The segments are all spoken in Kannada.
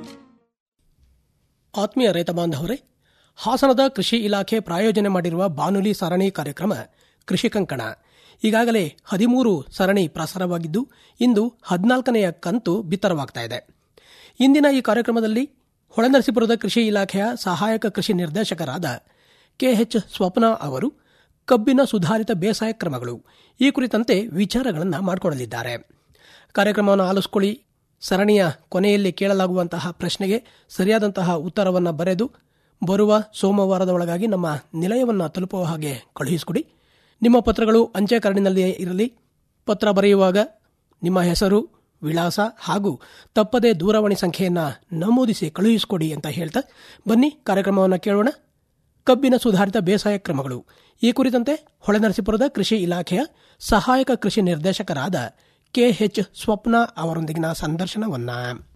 ಆತ್ಮೀಯ ರೈತ ಬಾಂಧವರೇ ಹಾಸನದ ಕೃಷಿ ಇಲಾಖೆ ಪ್ರಾಯೋಜನೆ ಮಾಡಿರುವ ಬಾನುಲಿ ಸರಣಿ ಕಾರ್ಯಕ್ರಮ ಕೃಷಿ ಕಂಕಣ ಈಗಾಗಲೇ ಹದಿಮೂರು ಸರಣಿ ಪ್ರಸಾರವಾಗಿದ್ದು ಇಂದು ಹದಿನಾಲ್ಕನೆಯ ಕಂತು ಬಿತ್ತರವಾಗ್ತಾ ಇದೆ ಇಂದಿನ ಈ ಕಾರ್ಯಕ್ರಮದಲ್ಲಿ ಹೊಳೆನರಸೀಪುರದ ಕೃಷಿ ಇಲಾಖೆಯ ಸಹಾಯಕ ಕೃಷಿ ನಿರ್ದೇಶಕರಾದ ಕೆಎಚ್ ಸ್ವಪ್ನ ಅವರು ಕಬ್ಬಿನ ಸುಧಾರಿತ ಬೇಸಾಯ ಕ್ರಮಗಳು ಈ ಕುರಿತಂತೆ ವಿಚಾರಗಳನ್ನು ಮಾಡಿಕೊಡಲಿದ್ದಾರೆ ಕಾರ್ಯಕ್ರಮವನ್ನು ಆಲಿಸಿಕೊಳ್ಳಿ ಸರಣಿಯ ಕೊನೆಯಲ್ಲಿ ಕೇಳಲಾಗುವಂತಹ ಪ್ರಶ್ನೆಗೆ ಸರಿಯಾದಂತಹ ಉತ್ತರವನ್ನು ಬರೆದು ಬರುವ ಸೋಮವಾರದ ಒಳಗಾಗಿ ನಮ್ಮ ನಿಲಯವನ್ನು ತಲುಪುವ ಹಾಗೆ ಕಳುಹಿಸಿಕೊಡಿ ನಿಮ್ಮ ಪತ್ರಗಳು ಅಂಚೆ ಕರಡಿನಲ್ಲಿಯೇ ಇರಲಿ ಪತ್ರ ಬರೆಯುವಾಗ ನಿಮ್ಮ ಹೆಸರು ವಿಳಾಸ ಹಾಗೂ ತಪ್ಪದೇ ದೂರವಾಣಿ ಸಂಖ್ಯೆಯನ್ನು ನಮೂದಿಸಿ ಕಳುಹಿಸಿಕೊಡಿ ಅಂತ ಹೇಳ್ತಾ ಬನ್ನಿ ಕಾರ್ಯಕ್ರಮವನ್ನು ಕೇಳೋಣ ಕಬ್ಬಿನ ಸುಧಾರಿತ ಬೇಸಾಯ ಕ್ರಮಗಳು ಈ ಕುರಿತಂತೆ ಹೊಳೆನರಸೀಪುರದ ಕೃಷಿ ಇಲಾಖೆಯ ಸಹಾಯಕ ಕೃಷಿ ನಿರ್ದೇಶಕರಾದ ಕೆಎಚ್ ಸ್ವಪ್ನ ಅವರೊಂದಿಗಿನ ಸಂದರ್ಶನವನ್ನ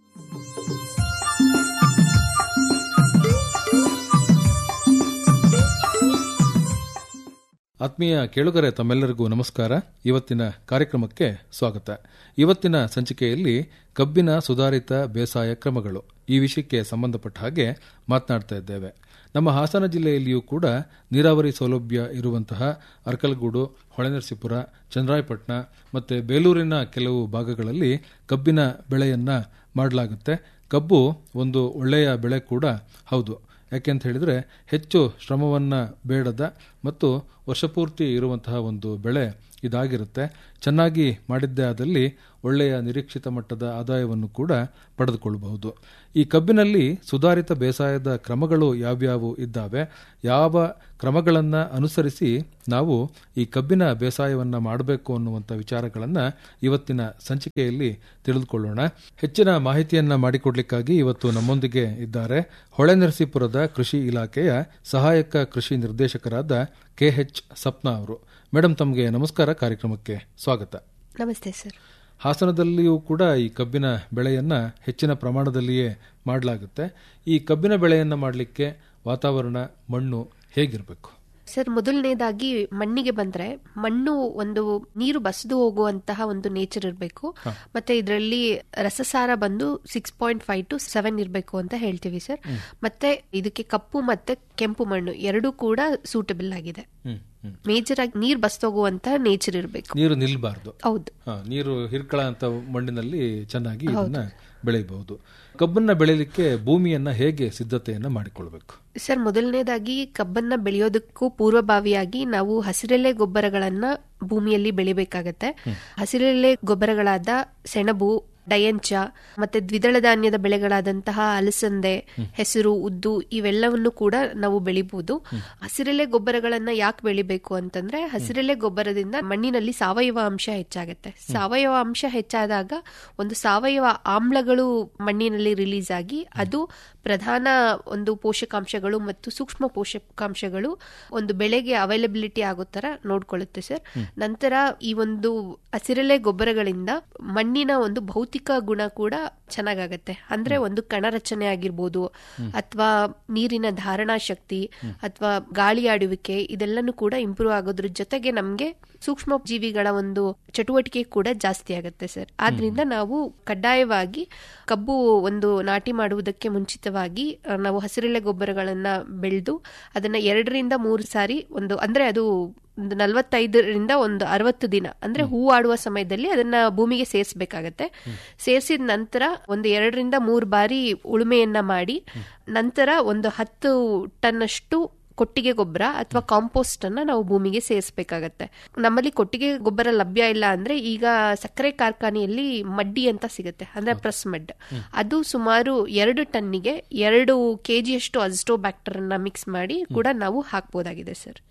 ಆತ್ಮೀಯ ಕೇಳುಗರೆ ತಮ್ಮೆಲ್ಲರಿಗೂ ನಮಸ್ಕಾರ ಇವತ್ತಿನ ಕಾರ್ಯಕ್ರಮಕ್ಕೆ ಸ್ವಾಗತ ಇವತ್ತಿನ ಸಂಚಿಕೆಯಲ್ಲಿ ಕಬ್ಬಿನ ಸುಧಾರಿತ ಬೇಸಾಯ ಕ್ರಮಗಳು ಈ ವಿಷಯಕ್ಕೆ ಸಂಬಂಧಪಟ್ಟ ಹಾಗೆ ಮಾತನಾಡ್ತಾ ಇದ್ದೇವೆ ನಮ್ಮ ಹಾಸನ ಜಿಲ್ಲೆಯಲ್ಲಿಯೂ ಕೂಡ ನೀರಾವರಿ ಸೌಲಭ್ಯ ಇರುವಂತಹ ಅರ್ಕಲಗೂಡು ಹೊಳೆನರಸೀಪುರ ಚಂದ್ರಾಯಪಟ್ಟಣ ಮತ್ತು ಬೇಲೂರಿನ ಕೆಲವು ಭಾಗಗಳಲ್ಲಿ ಕಬ್ಬಿನ ಬೆಳೆಯನ್ನ ಮಾಡಲಾಗುತ್ತೆ ಕಬ್ಬು ಒಂದು ಒಳ್ಳೆಯ ಬೆಳೆ ಕೂಡ ಹೌದು ಯಾಕೆಂತ ಹೇಳಿದರೆ ಹೆಚ್ಚು ಶ್ರಮವನ್ನು ಬೇಡದ ಮತ್ತು ವರ್ಷಪೂರ್ತಿ ಇರುವಂತಹ ಒಂದು ಬೆಳೆ ಇದಾಗಿರುತ್ತೆ ಚೆನ್ನಾಗಿ ಮಾಡಿದ್ದೇ ಆದಲ್ಲಿ ಒಳ್ಳೆಯ ನಿರೀಕ್ಷಿತ ಮಟ್ಟದ ಆದಾಯವನ್ನು ಕೂಡ ಪಡೆದುಕೊಳ್ಳಬಹುದು ಈ ಕಬ್ಬಿನಲ್ಲಿ ಸುಧಾರಿತ ಬೇಸಾಯದ ಕ್ರಮಗಳು ಯಾವ್ಯಾವು ಇದ್ದಾವೆ ಯಾವ ಕ್ರಮಗಳನ್ನು ಅನುಸರಿಸಿ ನಾವು ಈ ಕಬ್ಬಿನ ಬೇಸಾಯವನ್ನು ಮಾಡಬೇಕು ಅನ್ನುವಂಥ ವಿಚಾರಗಳನ್ನು ಇವತ್ತಿನ ಸಂಚಿಕೆಯಲ್ಲಿ ತಿಳಿದುಕೊಳ್ಳೋಣ ಹೆಚ್ಚಿನ ಮಾಹಿತಿಯನ್ನ ಮಾಡಿಕೊಡ್ಲಿಕ್ಕಾಗಿ ಇವತ್ತು ನಮ್ಮೊಂದಿಗೆ ಇದ್ದಾರೆ ಹೊಳೆನರಸೀಪುರದ ಕೃಷಿ ಇಲಾಖೆಯ ಸಹಾಯಕ ಕೃಷಿ ನಿರ್ದೇಶಕರಾದ ಕೆಎಚ್ ಸಪ್ನಾ ಅವರು ಮೇಡಮ್ ತಮಗೆ ನಮಸ್ಕಾರ ಕಾರ್ಯಕ್ರಮಕ್ಕೆ ಸ್ವಾಗತ ನಮಸ್ತೆ ಸರ್ ಹಾಸನದಲ್ಲಿಯೂ ಕೂಡ ಈ ಕಬ್ಬಿನ ಬೆಳೆಯನ್ನ ಹೆಚ್ಚಿನ ಪ್ರಮಾಣದಲ್ಲಿಯೇ ಮಾಡಲಾಗುತ್ತೆ ಈ ಕಬ್ಬಿನ ಬೆಳೆಯನ್ನ ಮಾಡಲಿಕ್ಕೆ ವಾತಾವರಣ ಮಣ್ಣು ಹೇಗಿರಬೇಕು ಸರ್ ಮೊದಲನೇದಾಗಿ ಮಣ್ಣಿಗೆ ಬಂದ್ರೆ ಮಣ್ಣು ಒಂದು ನೀರು ಬಸಿದು ಹೋಗುವಂತಹ ಒಂದು ನೇಚರ್ ಇರಬೇಕು ಮತ್ತೆ ಇದರಲ್ಲಿ ರಸಸಾರ ಬಂದು six point five two seven ಇರಬೇಕು ಅಂತ ಹೇಳ್ತೀವಿ ಸರ್ ಮತ್ತೆ ಇದಕ್ಕೆ ಕಪ್ಪು ಮತ್ತೆ ಕೆಂಪು ಮಣ್ಣು ಎರಡೂ ಕೂಡ ಸೂಟಬಲ್ ಆಗಿದೆ ಮೇಜರ್ ಆಗಿ ನೀರು ಬಸ್ತೋಗುವಂತ ನೇಚರ್ ಇರಬೇಕು ನೀರು ನಿಲ್ಬಾರ್ದು ಹೌದು ಹಾ, ನೀರು ಹಿರ್ಕಳ ಅಂತ ಮಣ್ಣಿನಲ್ಲಿ ಚೆನ್ನಾಗಿ ಇದನ್ನ ಬೆಳೆಯಬಹುದು ಕಬ್ಬನ್ನ ಬೆಳೆಯಲಿಕ್ಕೆ ಭೂಮಿಯನ್ನ ಹೇಗೆ ಸಿದ್ಧತೆಯನ್ನ ಮಾಡಿಕೊಳ್ಬೇಕು ಸರ್ ಮೊದಲನೇದಾಗಿ ಕಬ್ಬನ್ನ ಬೆಳೆಯೋದಕ್ಕೂ ಪೂರ್ವಭಾವಿಯಾಗಿ ನಾವು ಹಸಿರೆಲೆ ಗೊಬ್ಬರಗಳನ್ನ ಭೂಮಿಯಲ್ಲಿ ಬೆಳಿಬೇಕಾಗತ್ತೆ ಹಸಿರೆಲೆ ಗೊಬ್ಬರಗಳಾದ ಸೆಣಬು ಡಯಂಚ ಮತ್ತೆ ದ್ವಿದಳ ಧಾನ್ಯದ ಬೆಳೆಗಳಾದಂತಹ ಅಲಸಂದೆ ಹೆಸರು ಉದ್ದು ಇವೆಲ್ಲವನ್ನು ಕೂಡ ನಾವು ಬೆಳಿಬಹುದು ಹಸಿರೆಲೆ ಗೊಬ್ಬರಗಳನ್ನ ಯಾಕೆ ಬೆಳಿಬೇಕು ಅಂತಂದ್ರೆ ಹಸಿರೆಲೆ ಗೊಬ್ಬರದಿಂದ ಮಣ್ಣಿನಲ್ಲಿ ಸಾವಯವ ಅಂಶ ಹೆಚ್ಚಾಗುತ್ತೆ ಸಾವಯವ ಅಂಶ ಹೆಚ್ಚಾದಾಗ ಒಂದು ಸಾವಯವ ಆಮ್ಲಗಳು ಮಣ್ಣಿನಲ್ಲಿ ರಿಲೀಸ್ ಆಗಿ ಅದು ಪ್ರಧಾನ ಒಂದು ಪೋಷಕಾಂಶಗಳು ಮತ್ತು ಸೂಕ್ಷ್ಮ ಪೋಷಕಾಂಶಗಳು ಒಂದು ಬೆಳೆಗೆ ಅವೈಲಬಿಲಿಟಿ ಆಗೋ ತರ ನೋಡ್ಕೊಳ್ಳುತ್ತೆ ಸರ್ ನಂತರ ಈ ಒಂದು ಹಸಿರೆಲೆ ಗೊಬ್ಬರಗಳಿಂದ ಮಣ್ಣಿನ ಒಂದು ಭೌತಿಕ ಗುಣ ಕೂಡ ಚೆನ್ನಾಗಾಗತ್ತೆ ಅಂದ್ರೆ ಒಂದು ಕಣ ರಚನೆ ಆಗಿರ್ಬೋದು ಅಥವಾ ನೀರಿನ ಧಾರಣಾ ಶಕ್ತಿ ಅಥವಾ ಗಾಳಿ ಆಡುವಿಕೆ ಇದೆಲ್ಲನೂ ಕೂಡ ಇಂಪ್ರೂವ್ ಆಗೋದ್ರ ಜೊತೆಗೆ ನಮ್ಗೆ ಸೂಕ್ಷ್ಮ ಜೀವಿಗಳ ಒಂದು ಚಟುವಟಿಕೆ ಕೂಡ ಜಾಸ್ತಿ ಆಗುತ್ತೆ ಸರ್ ಆದ್ರಿಂದ ನಾವು ಕಡ್ಡಾಯವಾಗಿ ಕಬ್ಬು ಒಂದು ನಾಟಿ ಮಾಡುವುದಕ್ಕೆ ಮುಂಚಿತವಾಗಿ ಆ, ನಾವು ಹಸಿರೆಲೆ ಗೊಬ್ಬರಗಳನ್ನ ಬೆಳೆದು ಅದನ್ನ ಎರಡರಿಂದ ಮೂರು ಸಾರಿ ಒಂದು ಅಂದ್ರೆ ಅದು ಒಂದು ನಲವತ್ತೈದರಿಂದ ಒಂದು ಅರವತ್ತು ದಿನ ಅಂದ್ರೆ ಹೂ ಆಡುವ ಸಮಯದಲ್ಲಿ ಅದನ್ನ ಭೂಮಿಗೆ ಸೇರಿಸಬೇಕಾಗತ್ತೆ ಸೇರಿಸಿದ ನಂತರ ಒಂದು ಎರಡರಿಂದ ಮೂರು ಬಾರಿ ಉಳುಮೆಯನ್ನ ಮಾಡಿ ನಂತರ ಒಂದು ಹತ್ತು ಟನ್ನಷ್ಟು ಕೊಟ್ಟಿಗೆ ಗೊಬ್ಬರ ಅಥವಾ ಕಾಂಪೋಸ್ಟ್ ಅನ್ನ ನಾವು ಭೂಮಿಗೆ ಸೇರಿಸಬೇಕಾಗತ್ತೆ ನಮ್ಮಲ್ಲಿ ಕೊಟ್ಟಿಗೆ ಗೊಬ್ಬರ ಲಭ್ಯ ಇಲ್ಲ ಅಂದ್ರೆ ಈಗ ಸಕ್ಕರೆ ಕಾರ್ಖಾನೆಯಲ್ಲಿ ಮಡ್ಡಿ ಅಂತ ಸಿಗುತ್ತೆ ಅಂದ್ರೆ ಪ್ರೆಸ್ ಮಡ್ ಅದು ಸುಮಾರು ಎರಡು ಟನ್ನಿಗೆ ಎರಡು ಕೆಜಿಯಷ್ಟು ಅಜಿಸ್ಟೋ ಬ್ಯಾಕ್ಟರ್ ಅನ್ನ ಮಿಕ್ಸ್ ಮಾಡಿ ಕೂಡ ನಾವು ಹಾಕ್ಬೋದಾಗಿದೆ ಸರ್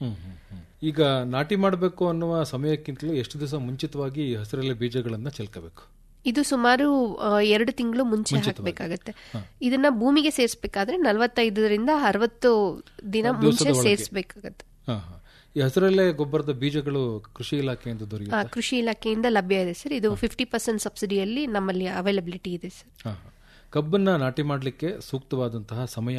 ಈಗ ನಾಟಿ ಮಾಡಬೇಕು ಅನ್ನುವ ಸಮಯಕ್ಕಿಂತಲೂ ಎಷ್ಟು ದಿವಸ ಮುಂಚಿತವಾಗಿ ಈ ಹಸಿರೆಲೆ ಬೀಜಗಳನ್ನ ಚೆಲ್ಕಬೇಕು ಇದು ಸುಮಾರು ಆ, ಎರಡು ತಿಂಗಳು ಮುಂಚೆ ಹಾಕ್ಬೇಕಾಗತ್ತೆ ಇದನ್ನ ಭೂಮಿಗೆ ಸೇರಿಸಬೇಕಾದ್ರೆ ನಲವತ್ತೈದರಿಂದ ಅರವತ್ತು ದಿನ ಮುಂಚೆ ಸೇರಿಸಬೇಕಾಗತ್ತೆ ಹಾ ಹಾ ಈ ಹಸಿರೆಲೆ ಗೊಬ್ಬರದ ಬೀಜಗಳು ಕೃಷಿ ಇಲಾಖೆಯಿಂದ ದೊರೆಯುತ್ತೆ ಕೃಷಿ ಇಲಾಖೆಯಿಂದ ಲಭ್ಯ ಇದೆ ಸರ್ ಇದು ಫಿಫ್ಟಿ ಪರ್ಸೆಂಟ್ ಸಬ್ಸಿಡಿಯಲ್ಲಿ ನಮ್ಮಲ್ಲಿ ಅವೈಲಬಿಲಿಟಿ ಇದೆ ಸರ್ ಹಾ ಹಾ. ಕಬ್ಬನ್ನ ನಾಟಿ ಮಾಡಲಿಕ್ಕೆ ಸೂಕ್ತವಾದಂತಹ ಸಮಯ ಯಾವುದು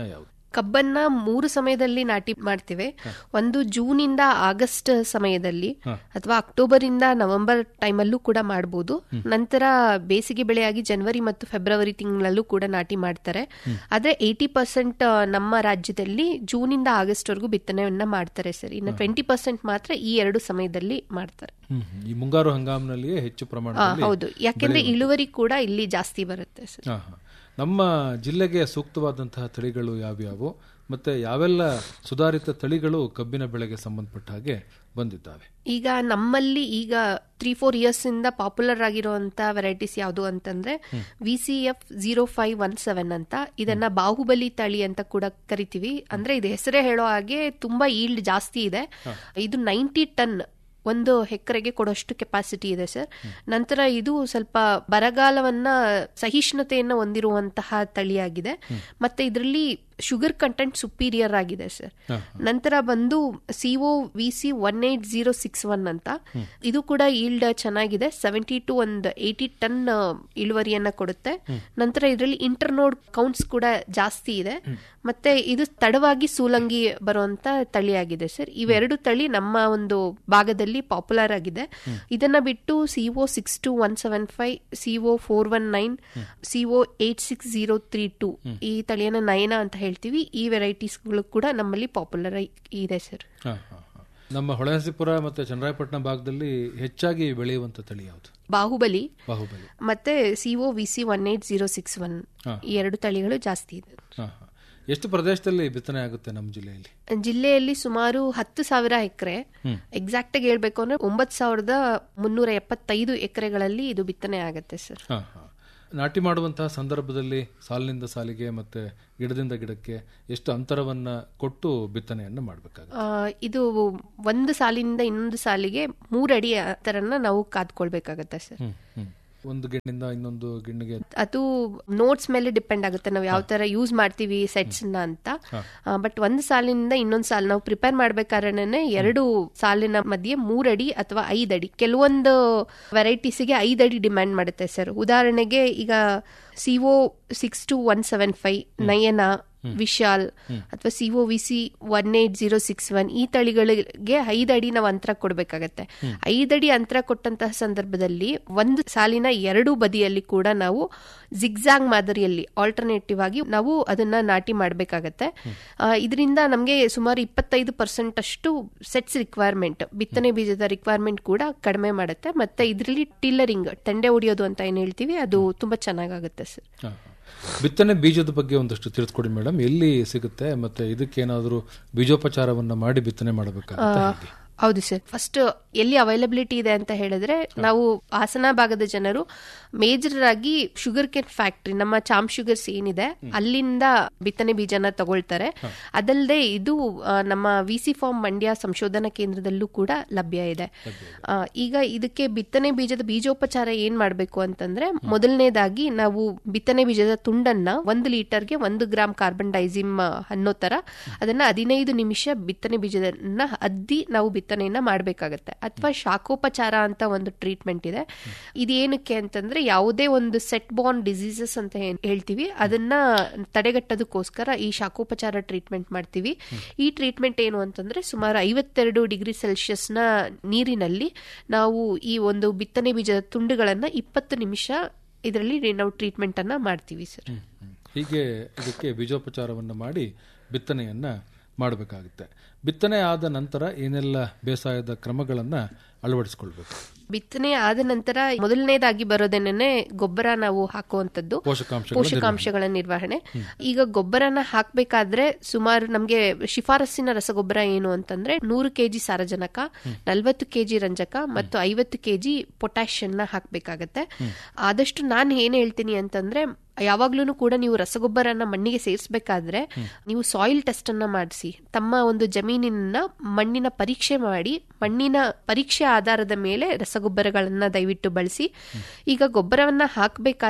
ಕಬ್ಬನ್ನ ಮೂರು ಸಮಯದಲ್ಲಿ ನಾಟಿ ಮಾಡ್ತೇವೆ ಒಂದು ಜೂನ್ ಇಂದ ಆಗಸ್ಟ್ ಸಮಯದಲ್ಲಿ ಅಥವಾ ಅಕ್ಟೋಬರ್ ಇಂದ ನವೆಂಬರ್ ಟೈಮಲ್ಲೂ ಕೂಡ ಮಾಡಬಹುದು ನಂತರ ಬೇಸಿಗೆ ಬೆಳೆಯಾಗಿ ಜನವರಿ ಮತ್ತು ಫೆಬ್ರವರಿ ತಿಂಗಳಲ್ಲೂ ಕೂಡ ನಾಟಿ ಮಾಡ್ತಾರೆ ಆದ್ರೆ ಏಯ್ಟಿ ಪರ್ಸೆಂಟ್ ನಮ್ಮ ರಾಜ್ಯದಲ್ಲಿ ಜೂನ್ ಇಂದ ಆಗಸ್ಟ್ ವರೆಗೂ ಬಿತ್ತನೆಯನ್ನ ಮಾಡ್ತಾರೆ ಸರ್ ಇನ್ನು ಟ್ವೆಂಟಿ ಪರ್ಸೆಂಟ್ ಮಾತ್ರ ಈ ಎರಡು ಸಮಯದಲ್ಲಿ ಮಾಡ್ತಾರೆ ಹ್ಮ್ ಹ್ಮ್. ಈ ಮುಂಗಾರು ಹಂಗಾಮಿನಲ್ಲಿಯೇ ಹೆಚ್ಚು ಆ, ಪ್ರಮಾಣದಲ್ಲಿ ಹೌದು ಯಾಕೆಂದ್ರೆ ಇಳುವರಿ ಕೂಡ ಇಲ್ಲಿ ಜಾಸ್ತಿ ಬರುತ್ತೆ ಸರ್ ಹಾ, ಹಾ. ನಮ್ಮ ಜಿಲ್ಲೆಗೆ ಸೂಕ್ತವಾದಂತಹ ತಳಿಗಳು ಯಾವ್ಯಾವು ಮತ್ತೆ ಯಾವೆಲ್ಲ ಸುಧಾರಿತ ತಳಿಗಳು ಕಬ್ಬಿನ ಬೆಳೆಗೆ ಸಂಬಂಧಪಟ್ಟ ಹಾಗೆ ಬಂದಿದ್ದಾವೆ ಈಗ ನಮ್ಮಲ್ಲಿ ಈಗ ತ್ರೀ ಫೋರ್ ಇಯರ್ಸ್ ಇಂದ ಪಾಪ್ಯುಲರ್ ಆಗಿರುವಂತ ವೆರೈಟೀಸ್ ಯಾವುದು ಅಂತಂದ್ರೆ V C F zero five one seven ಅಂತ ಇದನ್ನ ಬಾಹುಬಲಿ ತಳಿ ಅಂತ ಕೂಡ ಕರಿತೀವಿ ಅಂದ್ರೆ ಇದು ಹೆಸರೇ ಹೇಳೋ ಹಾಗೆ ತುಂಬಾ ಈಲ್ಡ್ ಜಾಸ್ತಿ ಇದೆ ಇದು ನೈಂಟಿ ಟನ್ ಒಂದು ಎಕರೆಗೆ ಕೊಡೋಷ್ಟು ಕೆಪಾಸಿಟಿ ಇದೆ ಸರ್ ನಂತರ ಇದು ಸ್ವಲ್ಪ ಬರಗಾಲವನ್ನ ಸಹಿಷ್ಣುತೆಯನ್ನು ಹೊಂದಿರುವಂತಹ ತಳಿಯಾಗಿದೆ ಮತ್ತೆ ಇದರಲ್ಲಿ ಶುಗರ್ ಕಂಟೆಂಟ್ ಸುಪೀರಿಯರ್ ಆಗಿದೆ ಸರ್ ನಂತರ ಬಂದು C O V C one eight zero six one ಅಂತ ಇದು ಕೂಡ ಈಲ್ಡ್ ಚೆನ್ನಾಗಿದೆ ಸೆವೆಂಟಿ ಟು ಒಂದು ಏಯ್ಟಿ ಟನ್ ಇಳುವರಿಯನ್ನ ಕೊಡುತ್ತೆ ನಂತರ ಇದರಲ್ಲಿ ಇಂಟರ್ನೋಡ್ ಕೌಂಟ್ಸ್ ಕೂಡ ಜಾಸ್ತಿ ಇದೆ ಮತ್ತೆ ಇದು ತಡವಾಗಿ ಸೂಲಂಗಿ ಬರುವಂತ ತಳಿಯಾಗಿದೆ ಸರ್ ಇವೆರಡು ತಳಿ ನಮ್ಮ ಒಂದು ಭಾಗದಲ್ಲಿ ಪಾಪ್ಯುಲರ್ ಆಗಿದೆ ಇದನ್ನ ಬಿಟ್ಟು C O six two one seven five C O four one nine C O eight six zero three two ಈ ತಳಿಯನ್ನ ನಯನ ಅಂತ ಹೇಳ್ತೀವಿ ಈ ವೆರೈಟೀಸ್ಗಳು ಕೂಡ ನಮ್ಮಲ್ಲಿ ಪಾಪ್ಯುಲರ್ ಇದೆ ಸರ್ ಹಾ, ಹಾ, ಹಾ. ನಮ್ಮ ಹೊಳೆನರಸೀಪುರ ಮತ್ತೆ ಚನ್ನರಾಯಪಟ್ಟಣ ಭಾಗದಲ್ಲಿ ಹೆಚ್ಚಾಗಿ ಬೆಳೆಯುವಂತ ತಳಿ ಯಾವುದು ಬಾಹುಬಲಿ ಬಾಹುಬಲಿ ಮತ್ತೆ C O V C one eight zero six one ಈ ಎರಡು ತಳಿಗಳು ಜಾಸ್ತಿ ಇದೆ ಹಾ, ಹಾ. ಎಷ್ಟು ಪ್ರದೇಶದಲ್ಲಿ ಬಿತ್ತನೆ ಆಗುತ್ತೆ ನಮ್ಮ ಜಿಲ್ಲೆಯಲ್ಲಿ ಜಿಲ್ಲೆಯಲ್ಲಿ ಸುಮಾರು ಹತ್ತು ಸಾವಿರ ಎಕರೆ ಎಕ್ಸಾಕ್ಟ್ ಆಗಿ ಹೇಳ್ಬೇಕು ಅಂದ್ರೆ ಒಂಬತ್ತು ಸಾವಿರದ ಮುನ್ನೂರ ಎಪ್ಪತ್ತೈದು ಎಕರೆಗಳಲ್ಲಿ ಇದು ಬಿತ್ತನೆ ಆಗುತ್ತೆ ಸರ್ ಹಾ, ಹಾ. ನಾಟಿ ಮಾಡುವಂತಹ ಸಂದರ್ಭದಲ್ಲಿ ಸಾಲಿನಿಂದ ಸಾಲಿಗೆ ಮತ್ತೆ ಗಿಡದಿಂದ ಗಿಡಕ್ಕೆ ಎಷ್ಟು ಅಂತರವನ್ನ ಕೊಟ್ಟು ಬಿತ್ತನೆಯನ್ನ ಮಾಡಬೇಕಾಗುತ್ತೆ ಆ, ಇದು ಒಂದು ಸಾಲಿನಿಂದ ಇನ್ನೊಂದು ಸಾಲಿಗೆ ಮೂರಡಿ ಅಂತರನ್ನ ನಾವು ಕಾದ್ಕೊಳ್ಬೇಕಾಗತ್ತೆ ಸರ್ ಹ್ಮ್ ಹ್ಮ್ ಒಂದು ಗಿಣ್ಣಿಂದ ಇನ್ನೊಂದು ಗಿಣ್ಣಿಗೆ ಅದು ನೋಟ್ಸ್ ಮೇಲೆ ಡಿಪೆಂಡ್ ಆಗುತ್ತೆ ನಾವು ಯಾವ ತರ ಯೂಸ್ ಮಾಡ್ತೀವಿ ಸೆಟ್ಸ್ ನ ಅಂತ ಬಟ್ ಒಂದು ಸಾಲಿನಿಂದ ಇನ್ನೊಂದು ಸಾಲ ನಾವು ಪ್ರಿಪೇರ್ ಮಾಡ್ಬೇಕಾದ್ರೆ ಎರಡು ಸಾಲಿನ ಮಧ್ಯೆ ಮೂರಡಿ ಅಥವಾ ಐದಡಿ ಕೆಲವೊಂದು ವೆರೈಟೀಸ್ಗೆ ಐದಡಿ ಡಿಮ್ಯಾಂಡ್ ಮಾಡುತ್ತೆ ಸರ್ ಉದಾಹರಣೆಗೆ ಈಗ C O six two one seven five Nayana Vishal ಅಥವಾ C O V C one eight zero six one ಈ ತಳಿಗಳಿಗೆ ಐದಡಿ ನಾವು ಅಂತರ ಕೊಡಬೇಕಾಗತ್ತೆ ಐದಡಿ ಅಂತರ ಕೊಟ್ಟಂತಹ ಸಂದರ್ಭದಲ್ಲಿ ಒಂದು ಸಾಲಿನ ಎರಡು ಬದಿಯಲ್ಲಿ ಕೂಡ ನಾವು ಜಿಗ್ಜಾಗ್ ಮಾದರಿಯಲ್ಲಿ ಆಲ್ಟರ್ನೇಟಿವ್ ಆಗಿ ನಾವು ಅದನ್ನ ನಾಟಿ ಮಾಡಬೇಕಾಗತ್ತೆ ಇದರಿಂದ ನಮಗೆ ಸುಮಾರು ಇಪ್ಪತ್ತೈದು ಪರ್ಸೆಂಟ್ ಅಷ್ಟು ಸೆಟ್ಸ್ ರಿಕ್ವೈರ್ಮೆಂಟ್ ಬಿತ್ತನೆ ಬೀಜದ ರಿಕ್ವೈರ್ಮೆಂಟ್ ಕೂಡ ಕಡಿಮೆ ಮಾಡುತ್ತೆ ಮತ್ತೆ ಇದರಲ್ಲಿ ಟಿಲ್ಲರಿಂಗ್ ತೆಂಡೆ ಹೊಡಿಯೋದು ಅಂತ ಏನ್ ಹೇಳ್ತೀವಿ ಅದು ತುಂಬಾ ಚೆನ್ನಾಗಾಗುತ್ತೆ ಸರ್ ಹಾ, ಹಾ. ಬಿತ್ತನೆ ಬೀಜದ ಬಗ್ಗೆ ಒಂದಷ್ಟು ತಿಳಿಸ್ಕೊಡಿ ಮೇಡಮ್ ಎಲ್ಲಿ ಸಿಗುತ್ತೆ ಮತ್ತೆ ಇದಕ್ಕೇನಾದರೂ ಬೀಜೋಪಚಾರವನ್ನ ಮಾಡಿ ಬಿತ್ತನೆ ಮಾಡಬೇಕಾಗುತ್ತೆ ಹೇಗೆ ಹೌದು ಸರ್ ಫಸ್ಟ್ ಎಲ್ಲಿ ಅವೈಲಬಿಲಿಟಿ ಇದೆ ಅಂತ ಹೇಳಿದ್ರೆ ನಾವು ಹಾಸನ ಭಾಗದ ಜನರು ಮೇಜರ್ ಆಗಿ ಶುಗರ್ ಕೇನ್ ಫ್ಯಾಕ್ಟ್ರಿ ನಮ್ಮ ಚಾಮ್ ಶುಗರ್ಸ್ ಏನಿದೆ ಅಲ್ಲಿಂದ ಬಿತ್ತನೆ ಬೀಜನ ತಗೊಳ್ತಾರೆ ಅದಲ್ಲದೆ ಇದು ಆ, ನಮ್ಮ ವಿ ಸಿ ಫಾರ್ಮ್ ಮಂಡ್ಯ ಸಂಶೋಧನಾ ಕೇಂದ್ರದಲ್ಲೂ ಕೂಡ ಲಭ್ಯ ಇದೆ ಆ, ಈಗ ಇದಕ್ಕೆ ಬಿತ್ತನೆ ಬೀಜದ ಬೀಜೋಪಚಾರ ಏನ್ ಮಾಡಬೇಕು ಅಂತಂದ್ರೆ ಮೊದಲನೇದಾಗಿ ನಾವು ಬಿತ್ತನೆ ಬೀಜದ ತುಂಡನ್ನ ಒಂದು ಲೀಟರ್ಗೆ ಒಂದು ಗ್ರಾಮ್ ಕಾರ್ಬನ್ ಡೈಸಿಮ್ ಅನ್ನೋ ತರ ಅದನ್ನ ಹದಿನೈದು ನಿಮಿಷ ಬಿತ್ತನೆ ಬೀಜದನ್ನ ಅದ್ದಿ ನಾವು ಬಿತ್ತನೆಯನ್ನ ಮಾಡಬೇಕಾಗತ್ತೆ ಅಥವಾ ಶಾಖೋಪಚಾರ ಅಂತ ಒಂದು ಟ್ರೀಟ್ಮೆಂಟ್ ಇದೆ ಇದೇನಕ್ಕೆ ಅಂತಂದ್ರೆ ಯಾವುದೇ ಒಂದು ಸೆಟ್ ಬಾರ್ನ್ ಡಿಸೀಸಸ್ ಅಂತ ಏನ್ ಹೇಳ್ತೀವಿ ಅದನ್ನ ತಡೆಗಟ್ಟೋದಕ್ಕೋಸ್ಕರ ಈ ಶಾಖೋಪಚಾರ ಟ್ರೀಟ್ಮೆಂಟ್ ಮಾಡ್ತೀವಿ ಈ ಟ್ರೀಟ್ಮೆಂಟ್ ಏನು ಅಂತಂದ್ರೆ ಸುಮಾರು ಐವತ್ತೆರಡು ಡಿಗ್ರಿ ಸೆಲ್ಸಿಯಸ್ ನ ನೀರಿನಲ್ಲಿ ನಾವು ಈ ಒಂದು ಬಿತ್ತನೆ ಬೀಜದ ತುಂಡುಗಳನ್ನ ಇಪ್ಪತ್ತು ನಿಮಿಷ ಇದರಲ್ಲಿ ನಾವು ಟ್ರೀಟ್ಮೆಂಟ್ ಅನ್ನ ಮಾಡ್ತೀವಿ ಸರ್ ಹ್ಮ್. ಹೀಗೆ ಇದಕ್ಕೆ ಬೀಜೋಪಚಾರವನ್ನು ಮಾಡಿ ಬಿತ್ತನೆಯನ್ನ ಮಾಡಬೇಕಾಗುತ್ತೆ ಬಿತ್ತನೆ ಆದ ನಂತರ ಏನೆಲ್ಲ ಬೇಸಾಯದ ಕ್ರಮಗಳನ್ನ ಅಳವಡಿಸಿಕೊಳ್ಬೇಕು ಬಿತ್ತನೆ ಆದ ನಂತರ ಮೊದಲನೇದಾಗಿ ಬರೋದೇನೆ ಗೊಬ್ಬರ ನಾವು ಹಾಕುವಂತದ್ದು ಪೋಷಕಾಂಶಗಳ ಪೋಷಕಾಂಶಗಳ ನಿರ್ವಹಣೆ ಈಗ ಗೊಬ್ಬರನ ಹಾಕ್ಬೇಕಾದ್ರೆ ಸುಮಾರು ನಮ್ಗೆ ಶಿಫಾರಸ್ಸಿನ ರಸಗೊಬ್ಬರ ಏನು ಅಂತಂದ್ರೆ ನೂರು ಕೆಜಿ ಸಾರಜನಕ ನಲ್ವತ್ತು ಕೆಜಿ ರಂಜಕ ಮತ್ತು ಐವತ್ತು ಕೆಜಿ ಪೊಟ್ಯಾಷಿಯನ್ನ ಹಾಕ್ಬೇಕಾಗತ್ತೆ ಆದಷ್ಟು ನಾನು ಏನ್ ಹೇಳ್ತೀನಿ ಅಂತಂದ್ರೆ ಯಾವಾಗ್ಲೂ ಕೂಡ ನೀವು ರಸಗೊಬ್ಬರನ ಮಣ್ಣಿಗೆ ಸೇರಿಸಬೇಕಾದ್ರೆ ನೀವು ಸಾಯಿಲ್ ಟೆಸ್ಟ್ ಅನ್ನ ಮಾಡಿಸಿ ತಮ್ಮ ಒಂದು ಜಮೀನಿನ ಮಣ್ಣಿನ ಪರೀಕ್ಷೆ ಮಾಡಿ ಮಣ್ಣಿನ ಪರೀಕ್ಷೆ ಆಧಾರದ ಮೇಲೆ ರಸಗೊಬ್ಬರಗಳನ್ನ ದಯವಿಟ್ಟು ಬಳಸಿ ಈಗ ಗೊಬ್ಬರವನ್ನ ಹಾಕಬೇಕಾದ್ರೆ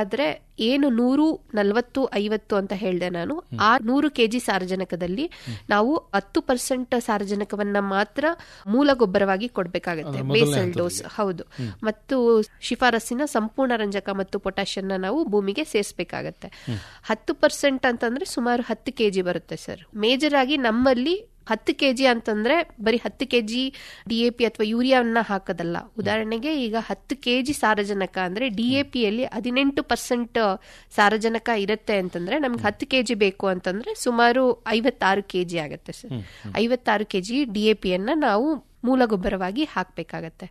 ಏನು ನೂರು ನಲವತ್ತು ಐವತ್ತು ಅಂತ ಹೇಳಿದೆ ನಾನು ಆ ನೂರು ಕೆಜಿ ಸಾರಜನಕದಲ್ಲಿ ನಾವು ಹತ್ತು ಪರ್ಸೆಂಟ್ ಸಾರಜನಕವನ್ನ ಮಾತ್ರ ಮೂಲ ಗೊಬ್ಬರವಾಗಿ ಕೊಡಬೇಕಾಗತ್ತೆ ಬೇಸಲ್ ಡೋಸ್ ಹೌದು ಮತ್ತು ಶಿಫಾರಸ್ಸಿನ ಸಂಪೂರ್ಣ ರಂಜಕ ಮತ್ತು ಪೊಟ್ಯಾಷಿಯನ್ನ ನಾವು ಭೂಮಿಗೆ ಸೇರಿಸಬೇಕಾಗತ್ತೆ ಹತ್ತು ಪರ್ಸೆಂಟ್ ಅಂತಂದ್ರೆ ಸುಮಾರು ಹತ್ತು ಕೆಜಿ ಬರುತ್ತೆ ಸರ್ ಮೇಜರ್ ಆಗಿ ನಮ್ಮಲ್ಲಿ ಹತ್ತು ಕೆಜಿ ಅಂತಂದ್ರೆ ಬರೀ ಹತ್ತು ಕೆಜಿ ಡಿಎಪಿ ಅಥವಾ ಯೂರಿಯಾವನ್ನ ಹಾಕೋದಲ್ಲ ಉದಾಹರಣೆಗೆ ಈಗ ಹತ್ತು ಕೆಜಿ ಸಾರಜನಕ ಅಂದ್ರೆ ಡಿಎಪಿಯಲ್ಲಿ ಹದಿನೆಂಟು ಪರ್ಸೆಂಟ್ ಸಾರಜನಕ ಇರುತ್ತೆ ಅಂತಂದ್ರೆ ನಮ್ಗೆ ಹತ್ತು ಕೆಜಿ ಬೇಕು ಅಂತಂದ್ರೆ ಸುಮಾರು ಐವತ್ತಾರು ಕೆಜಿ ಆಗುತ್ತೆ ಸರ್ ಐವತ್ತಾರು ಕೆಜಿ ಡಿಎಪಿಯನ್ನ ನಾವು ಮೂಲ ಗೊಬ್ಬರವಾಗಿ ಹಾಕ್ಬೇಕಾಗತ್ತೆ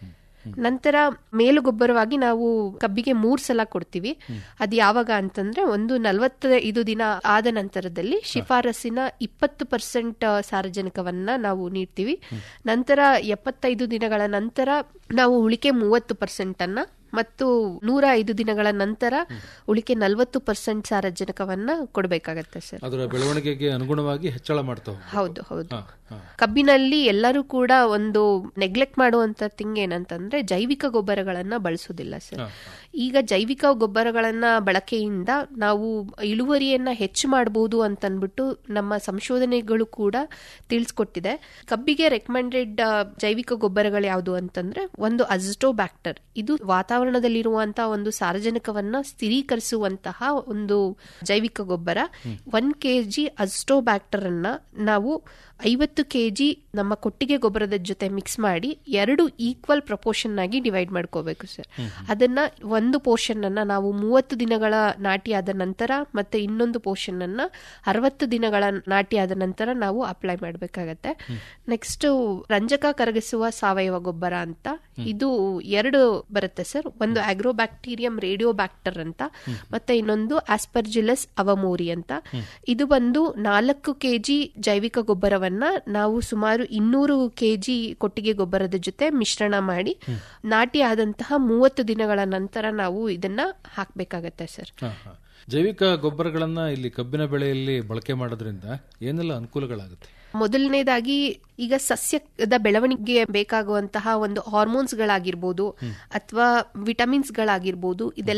ನಂತರ ಮೇಲು ಗೊಬ್ಬರವಾಗಿ ನಾವು ಕಬ್ಬಿಗೆ ಮೂರ್ ಸಲ ಕೊಡ್ತೀವಿ ಅದು ಯಾವಾಗ ಅಂತಂದ್ರೆ ಒಂದು ನಲವತ್ತೈದು ದಿನ ಆದ ನಂತರದಲ್ಲಿ ಶಿಫಾರಸ್ಸಿನ ಇಪ್ಪತ್ತು ಪರ್ಸೆಂಟ್ ಸಾರಜನಕವನ್ನ ನಾವು ನೀಡ್ತೀವಿ ನಂತರ ಎಪ್ಪತ್ತೈದು ದಿನಗಳ ನಂತರ ನಾವು ಉಳಿಕೆ ಮೂವತ್ತು ಪರ್ಸೆಂಟ್ ಅನ್ನ ಮತ್ತು ನೂರ ಐದು ದಿನಗಳ ನಂತರ ಉಳಿಕೆ ನಲವತ್ತು ಪರ್ಸೆಂಟ್ ಸಾರಜನಕವನ್ನ ಕೊಡಬೇಕಾಗತ್ತೆ ಸರ್ ಅದರ ಬೆಳವಣಿಗೆಗೆ ಅನುಗುಣವಾಗಿ ಹೆಚ್ಚಳ ಮಾಡ್ತಾ ಹೋಗ್ಬೇಕು. ಹೌದು ಹೌದು ಹಾ, ಹಾ. ಕಬ್ಬಿನಲ್ಲಿ ಎಲ್ಲರೂ ಕೂಡ ಒಂದು ನೆಗ್ಲೆಕ್ಟ್ ಮಾಡುವಂತ ಥಿಂಗ್ ಏನಂತಂದ್ರೆ ಜೈವಿಕ ಗೊಬ್ಬರಗಳನ್ನ ಬಳಸೋದಿಲ್ಲ ಸರ್ ಹಾ, ಈಗ ಜೈವಿಕ ಗೊಬ್ಬರಗಳನ್ನ ಬಳಕೆಯಿಂದ ನಾವು ಇಳುವರಿಯನ್ನ ಹೆಚ್ಚು ಮಾಡಬಹುದು ಅಂತನ್ಬಿಟ್ಟು ನಮ್ಮ ಸಂಶೋಧನೆಗಳು ಕೂಡ ತಿಳಿಸ್ಕೊಟ್ಟಿದೆ ಕಬ್ಬಿಗೆ ರೆಕಮೆಂಡೆಡ್ ಜೈವಿಕ ಗೊಬ್ಬರಗಳು ಯಾವುದು ಅಂತಂದ್ರೆ ಒಂದು ಅಜಿಟೋಬ್ಯಾಕ್ಟರ್ ಇದು ವಾತಾವರಣದಲ್ಲಿರುವಂತಹ ಒಂದು ಸಾರಜನಕವನ್ನ ಸ್ಥಿರೀಕರಿಸುವಂತಹ ಒಂದು ಜೈವಿಕ ಗೊಬ್ಬರ ಒನ್ ಕೆಜಿ ಅಜಿಟೋಬ್ಯಾಕ್ಟರ್ ಅನ್ನ ನಾವು ಐವತ್ತು ಕೆಜಿ ನಮ್ಮ ಕೊಟ್ಟಿಗೆ ಗೊಬ್ಬರದ ಜೊತೆ ಮಿಕ್ಸ್ ಮಾಡಿ ಎರಡು ಈಕ್ವಲ್ ಪ್ರಪೋರ್ಷನ್ ಆಗಿ ಡಿವೈಡ್ ಮಾಡ್ಕೋಬೇಕು ಸರ್ ಅದನ್ನ ಒಂದು ಪೋರ್ಷನ್ ಅನ್ನ ನಾವು ಮೂವತ್ತು ದಿನಗಳ ನಾಟಿ ಆದ ನಂತರ ಮತ್ತೆ ಇನ್ನೊಂದು ಪೋರ್ಷನ್ ಅನ್ನ ಅರವತ್ತು ದಿನಗಳ ನಾಟಿ ಆದ ನಂತರ ನಾವು ಅಪ್ಲೈ ಮಾಡಬೇಕಾಗತ್ತೆ ನೆಕ್ಸ್ಟ್ ರಂಜಕ ಕರಗಿಸುವ ಸಾವಯವ ಗೊಬ್ಬರ ಅಂತ ಇದು ಎರಡು ಬರುತ್ತೆ ಸರ್ ಒಂದು ಆಗ್ರೋಬ್ಯಾಕ್ಟೀರಿಯಂ ರೇಡಿಯೋಬ್ಯಾಕ್ಟರ್ ಅಂತ ಮತ್ತೆ ಇನ್ನೊಂದು ಆಸ್ಪರ್ಜುಲಸ್ ಅವಮೋರಿ ಅಂತ ಇದು ಬಂದು ನಾಲ್ಕು ಕೆಜಿ ಜೈವಿಕ ಗೊಬ್ಬರವನ್ನ ನಾವು ಸುಮಾರು ಇನ್ನೂರು ಕೆಜಿ ಕೊಟ್ಟಿಗೆ ಗೊಬ್ಬರದ ಜೊತೆ ಮಿಶ್ರಣ ಮಾಡಿ ನಾಟಿ ಆದಂತಹ ಮೂವತ್ತು ದಿನಗಳ ನಂತರ ನಾವು ಇದನ್ನ ಹಾಕ್ಬೇಕಾಗತ್ತೆ ಸರ್ ಹಾ, ಹಾ. ಜೈವಿಕ ಗೊಬ್ಬರಗಳನ್ನ ಇಲ್ಲಿ ಕಬ್ಬಿನ ಬೆಳೆಯಲ್ಲಿ ಬಳಕೆ ಮಾಡೋದ್ರಿಂದ ಏನೆಲ್ಲ ಅನುಕೂಲಗಳಾಗುತ್ತೆ ಮೊದಲನೇದಾಗಿ ಈಗ ಸಸ್ಯದ ಬೆಳವಣಿಗೆಗೆ ಬೇಕಾಗುವಂತಹ ಒಂದು ಹಾರ್ಮೋನ್ಸ್ ಗಳಾಗಿರ್ಬೋದು ಅಥವಾ ವಿಟಮಿನ್ಸ್ ಗಳಾಗಿರ್ಬೋದು ಇದೆಲ್ಲ